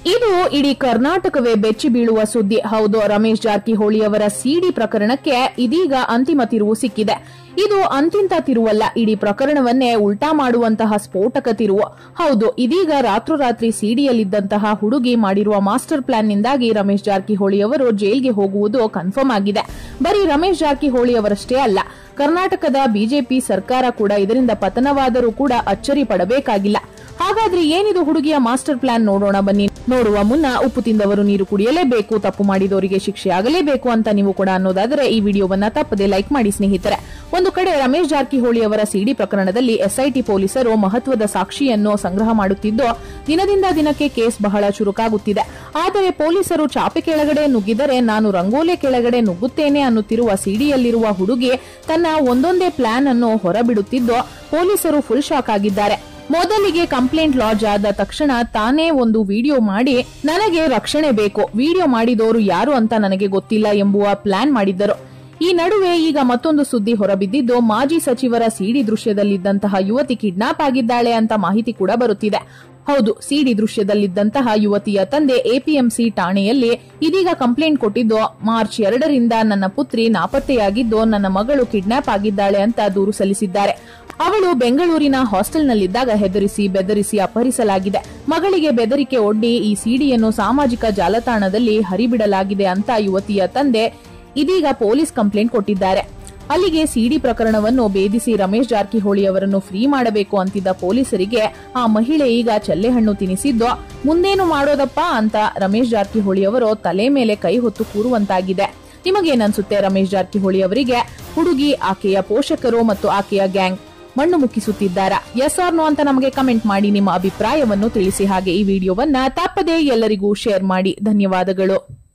ಇದು ಇಡೀ ಕರ್ನಾಟಕವೇ ಬೆಚ್ಚಿ ಬೀಳುವ ಸುದ್ದಿ ಹೌದು ರಮೇಶ್ ಜಾರಕಿಹೊಳಿ ಅವರ ಸಿಡಿ ಪ್ರಕರಣಕ್ಕೆ ಇದೀಗ ಅಂತಿಮ ತಿರುವು ಸಿಕ್ಕಿದೆ ಇದು ಅಂತಿಂತ ತಿರುವಲ್ಲ ಇಡೀ ಪ್ರಕರಣವನ್ನೇ ಉಲ್ಟಾ ಮಾಡುವಂತಹ ಸ್ಫೋಟಕ ತಿರುವು ಹೌದು ಇದೀಗ ರಾತ್ರೋರಾತ್ರಿ ಸಿಡಿಯಲ್ಲಿದ್ದಂತಹ ಹುಡುಗಿ ಮಾಡಿರುವ ಮಾಸ್ಟರ್ ಪ್ಲಾನ್ನಿಂದಾಗಿ ರಮೇಶ್ ಜಾರಕಿಹೊಳಿ ಅವರು ಜೈಲ್ಗೆ ಹೋಗುವುದು ಕನ್ಫರ್ಮ್ ಆಗಿದೆ ಬರೀ ರಮೇಶ್ ಜಾರಕಿಹೊಳಿ ಅವರಷ್ಟೇ ಅಲ್ಲ ಕರ್ನಾಟಕದ ಬಿಜೆಪಿ ಸರ್ಕಾರ ಕೂಡ ಇದರಿಂದ ಪತನವಾದರೂ ಕೂಡ ಅಚ್ಚರಿ ಪಡಬೇಕಾಗಿಲ್ಲ ಹಾಗಾದ್ರೆ ಏನಿದು ಹುಡುಗಿಯ ಮಾಸ್ಟರ್ ಪ್ಲಾನ್ ನೋಡೋಣ ಬನ್ನಿ ನೋಡುವ ಮುನ್ನ ಉಪ್ಪು ತಿಂದವರು ನೀರು ಕುಡಿಯಲೇಬೇಕು ತಪ್ಪು ಮಾಡಿದವರಿಗೆ ಶಿಕ್ಷೆ ಆಗಲೇಬೇಕು ಅಂತ ನೀವು ಕೂಡ ಅನ್ನೋದಾದರೆ ಈ ವಿಡಿಯೋವನ್ನ ತಪ್ಪದೆ ಲೈಕ್ ಮಾಡಿ ಸ್ನೇಹಿತರೆ ಒಂದು ಕಡೆ ರಮೇಶ್ ಜಾರಕಿಹೊಳಿ ಅವರ ಸಿಡಿ ಪ್ರಕರಣದಲ್ಲಿ ಎಸ್ಐಟಿ ಪೊಲೀಸರು ಮಹತ್ವದ ಸಾಕ್ಷಿಯನ್ನು ಸಂಗ್ರಹ ಮಾಡುತ್ತಿದ್ದು ದಿನದಿಂದ ದಿನಕ್ಕೆ ಕೇಸ್ ಬಹಳ ಚುರುಕಾಗುತ್ತಿದೆ ಆದರೆ ಪೊಲೀಸರು ಚಾಪೆ ಕೆಳಗಡೆ ನುಗ್ಗಿದರೆ ನಾನು ರಂಗೋಲೆ ಕೆಳಗಡೆ ನುಗ್ಗುತ್ತೇನೆ ಅನ್ನುತ್ತಿರುವ ಸಿಡಿಯಲ್ಲಿರುವ ಹುಡುಗಿ ತನ್ನ ಒಂದೊಂದೇ ಪ್ಲಾನ್ ಅನ್ನು ಹೊರಬಿಡುತ್ತಿದ್ದು ಪೊಲೀಸರು ಫುಲ್ ಶಾಕ್ ಆಗಿದ್ದಾರೆ ಮೊದಲಿಗೆ ಕಂಪ್ಲೇಂಟ್ ಲಾಡ್ಜ್ ಆದ ತಕ್ಷಣ ತಾನೇ ಒಂದು ವಿಡಿಯೋ ಮಾಡಿ ನನಗೆ ರಕ್ಷಣೆ ಬೇಕು ವಿಡಿಯೋ ಮಾಡಿದವರು ಯಾರು ಅಂತ ನನಗೆ ಗೊತ್ತಿಲ್ಲ ಎಂಬುವ ಪ್ಲಾನ್ ಮಾಡಿದ್ದರು ಈ ನಡುವೆ ಈಗ ಮತ್ತೊಂದು ಸುದ್ದಿ ಹೊರಬಿದ್ದಿದ್ದು ಮಾಜಿ ಸಚಿವರ ಸಿಡಿ ದೃಶ್ಯದಲ್ಲಿದ್ದಂತಹ ಯುವತಿ ಕಿಡ್ನಾಪ್ ಆಗಿದ್ದಾಳೆ ಅಂತ ಮಾಹಿತಿ ಕೂಡ ಬರುತ್ತಿದೆ ಹೌದು ಸಿಡಿ ದೃಶ್ಯದಲ್ಲಿದ್ದಂತಹ ಯುವತಿಯ ತಂದೆ ಎಪಿಎಂಸಿ ಠಾಣೆಯಲ್ಲಿ ಇದೀಗ ಕಂಪ್ಲೇಂಟ್ ಕೊಟ್ಟಿದ್ದು ಮಾರ್ಚ್ ಎರಡರಿಂದ ನನ್ನ ಪುತ್ರಿ ನಾಪತ್ತೆಯಾಗಿದ್ದು ನನ್ನ ಮಗಳು ಕಿಡ್ನಾಪ್ ಆಗಿದ್ದಾಳೆ ಅಂತ ದೂರು ಸಲ್ಲಿಸಿದ್ದಾರೆ ಅವಳು ಬೆಂಗಳೂರಿನ ಹಾಸ್ಟೆಲ್ನಲ್ಲಿದ್ದಾಗ ಹೆದರಿಸಿ ಬೆದರಿಸಿ ಅಪಹರಿಸಲಾಗಿದೆ ಮಗಳಿಗೆ ಬೆದರಿಕೆ ಒಡ್ಡಿ ಈ ಸಿಡಿಯನ್ನು ಸಾಮಾಜಿಕ ಜಾಲತಾಣದಲ್ಲಿ ಹರಿಬಿಡಲಾಗಿದೆ ಅಂತ ಯುವತಿಯ ತಂದೆ ಇದೀಗ ಪೊಲೀಸ್ ಕಂಪ್ಲೇಂಟ್ ಕೊಟ್ಟಿದ್ದಾರೆ ಅಲ್ಲಿಗೆ ಸಿಡಿ ಪ್ರಕರಣವನ್ನು ಭೇದಿಸಿ ರಮೇಶ್ ಜಾರಕಿಹೊಳಿ ಅವರನ್ನು ಫ್ರೀ ಮಾಡಬೇಕು ಅಂತಿದ್ದ ಪೊಲೀಸರಿಗೆ ಆ ಮಹಿಳೆ ಈಗ ಚಲ್ಲೆಹಣ್ಣು ತಿನಿಸಿದ್ದು ಮುಂದೇನು ಮಾಡೋದಪ್ಪ ಅಂತ ರಮೇಶ್ ಜಾರಕಿಹೊಳಿ ಅವರು ತಲೆ ಮೇಲೆ ಕೈ ಹೊತ್ತು ಕೂರುವಂತಾಗಿದೆ ನಿಮಗೇನನ್ಸುತ್ತೆ ರಮೇಶ್ ಜಾರಕಿಹೊಳಿ ಅವರಿಗೆ ಹುಡುಗಿ ಆಕೆಯ ಪೋಷಕರು ಮತ್ತು ಆಕೆಯ ಗ್ಯಾಂಗ್ ಮಣ್ಣು ಮುಕ್ಕಿಸುತ್ತಿದ್ದಾರಾ ಎಸ್ ಆರ್ ನೋ ಅಂತ ನಮಗೆ ಕಮೆಂಟ್ ಮಾಡಿ ನಿಮ್ಮ ಅಭಿಪ್ರಾಯವನ್ನು ತಿಳಿಸಿ ಹಾಗೆ ಈ ವಿಡಿಯೋವನ್ನ ತಪ್ಪದೇ ಎಲ್ಲರಿಗೂ ಶೇರ್ ಮಾಡಿ ಧನ್ಯವಾದಗಳು